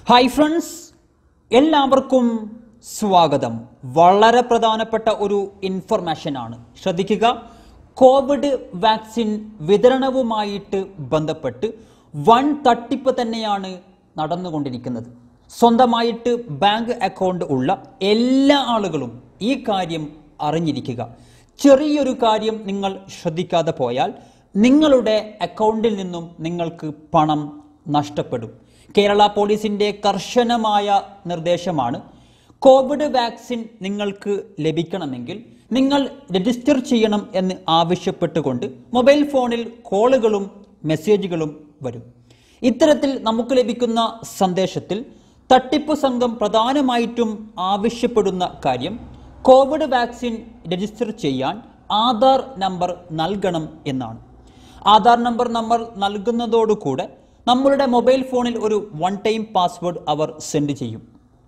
hi friends എല്ലാവർക്കും സ്വാഗതം വളരെ പ്രധാനപ്പെട്ട ഒരു ഇൻഫർമേഷൻ ആണ് ശ്രദ്ധിക്കുക കോവിഡ് വാക്സിൻ വിതരണവുമായിട്ട് ബന്ധപ്പെട്ട് വൻ തട്ടിപ്പ് തന്നെയാണ് നടന്നുകൊണ്ടിരിക്കുന്നത് സ്വന്തമായിട്ട് ബാങ്ക് അക്കൗണ്ട് ഉള്ള എല്ലാ ആളുകളും ഈ കാര്യം അറിഞ്ഞിരിക്കുക ചെറിയൊരു കാര്യം നിങ്ങൾ ശ്രദ്ധിക്കാതെ പോയാൽ നിങ്ങളുടെ അക്കൗണ്ടിൽ നിന്നും നിങ്ങൾക്ക് പണം നഷ്ടപ്പെടും കേരള പോലീസിന്റെ കർശനമായ നിർദ്ദേശമാണ് കോവിഡ് വാക്സിൻ നിങ്ങൾക്ക് ലഭിക്കണമെങ്കിൽ നിങ്ങൾ രജിസ്റ്റർ ചെയ്യണം എന്ന് ആവശ്യപ്പെട്ടുകൊണ്ട് മൊബൈൽ ഫോണിൽ കോളുകളും മെസ്സേജുകളും വരും ഇത്തരത്തിൽ നമുക്ക് ലഭിക്കുന്ന സന്ദേശത്തിൽ തട്ടിപ്പ് സംഘം പ്രധാനമായിട്ടും ആവശ്യപ്പെടുന്ന കാര്യം കോവിഡ് വാക്സിൻ രജിസ്റ്റർ ചെയ്യാൻ ആധാർ നമ്പർ നൽകണം എന്നാണ് ആധാർ നമ്പർ നമ്മൾ നൽകുന്നതോടുകൂടെ നമ്മളുടെ മൊബൈൽ ഫോണിൽ ഒരു വൺ ടൈം പാസ്വേഡ് അവർ സെൻഡ് ചെയ്യും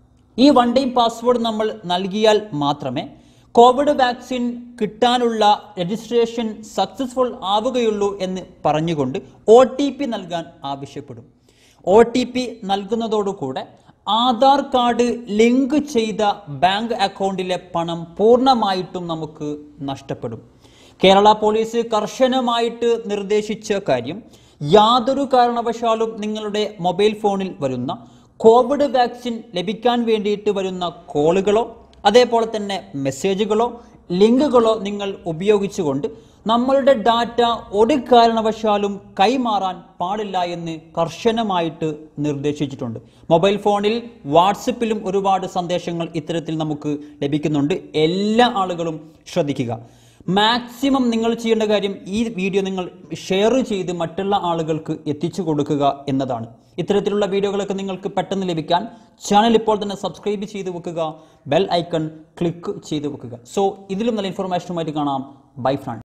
ഈ വൺ ടൈം പാസ്വേഡ് നമ്മൾ നൽകിയാൽ മാത്രമേ കോവിഡ് വാക്സിൻ കിട്ടാനുള്ള രജിസ്ട്രേഷൻ സക്സസ്ഫുൾ ആവുകയുള്ളൂ എന്ന് പറഞ്ഞുകൊണ്ട് ഒ ടി പി നൽകാൻ ആവശ്യപ്പെടും ഒ ടി പി നൽകുന്നതോടുകൂടെ ആധാർ കാർഡ് ലിങ്ക് ചെയ്ത ബാങ്ക് അക്കൗണ്ടിലെ പണം പൂർണ്ണമായിട്ടും നമുക്ക് നഷ്ടപ്പെടും കേരള പോലീസ് കർശനമായിട്ട് നിർദ്ദേശിച്ച കാര്യം യാതൊരു കാരണവശാലും നിങ്ങളുടെ മൊബൈൽ ഫോണിൽ വരുന്ന കോവിഡ് വാക്സിൻ ലഭിക്കാൻ വേണ്ടിയിട്ട് വരുന്ന കോളുകളോ അതേപോലെ തന്നെ മെസ്സേജുകളോ ലിങ്കുകളോ നിങ്ങൾ ഉപയോഗിച്ചുകൊണ്ട് നമ്മളുടെ ഡാറ്റ ഒരു കാരണവശാലും കൈമാറാൻ പാടില്ല എന്ന് കർശനമായിട്ട് നിർദ്ദേശിച്ചിട്ടുണ്ട് മൊബൈൽ ഫോണിൽ വാട്സപ്പിലും ഒരുപാട് സന്ദേശങ്ങൾ ഇത്തരത്തിൽ നമുക്ക് ലഭിക്കുന്നുണ്ട് എല്ലാ ആളുകളും ശ്രദ്ധിക്കുക മാക്സിമം നിങ്ങൾ ചെയ്യേണ്ട കാര്യം ഈ വീഡിയോ നിങ്ങൾ ഷെയർ ചെയ്ത് മറ്റുള്ള ആളുകൾക്ക് എത്തിച്ചു കൊടുക്കുക എന്നതാണ് ഇത്തരത്തിലുള്ള വീഡിയോകളൊക്കെ നിങ്ങൾക്ക് പെട്ടെന്ന് ലഭിക്കാൻ ചാനൽ ഇപ്പോൾ തന്നെ സബ്സ്ക്രൈബ് ചെയ്ത് വെക്കുക ബെൽ ഐക്കൺ ക്ലിക്ക് ചെയ്ത് വെക്കുക സോ ഇതിലും നല്ല ഇൻഫർമേഷനുമായിട്ട് കാണാം ബൈ ഫ്രണ്ട്